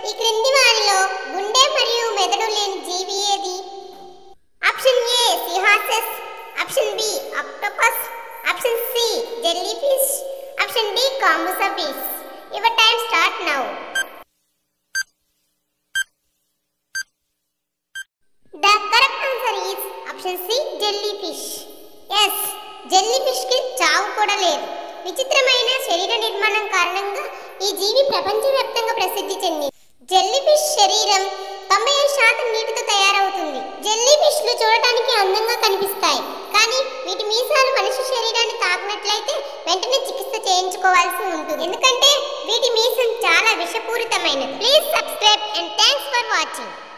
ఈ క్రింది వారిలో గుండె మరియు మెదడు లేని జీవి ఏది ఆప్షన్ ఏ సిహాసెస్ option B octopus option C jellyfish option D కాంబుసా fish your time start now the correct answer is option C jellyfish yes jellyfish కి చావు కూడా లేదు విచిత్రమైన శరీర నిర్మాణం కారణంగా ఈ జీవి ప్రపంచవ్యాప్తంగా ప్రసిద్ధి చెందింది జెల్లీ ఫిష్ శరీరం తొంభై ఐదు శాతం నీటితో తయారవుతుంది జెల్లీ ఫిష్లు చూడటానికి అందంగా కనిపిస్తాయి కానీ వీటి మీసాలు మనిషి శరీరాన్ని తాకినట్లయితే వెంటనే చికిత్స చేయించుకోవాల్సి ఉంటుంది ఎందుకంటే వీటి మీసం చాలా విషపూరితమైనది please subscribe and thanks for watching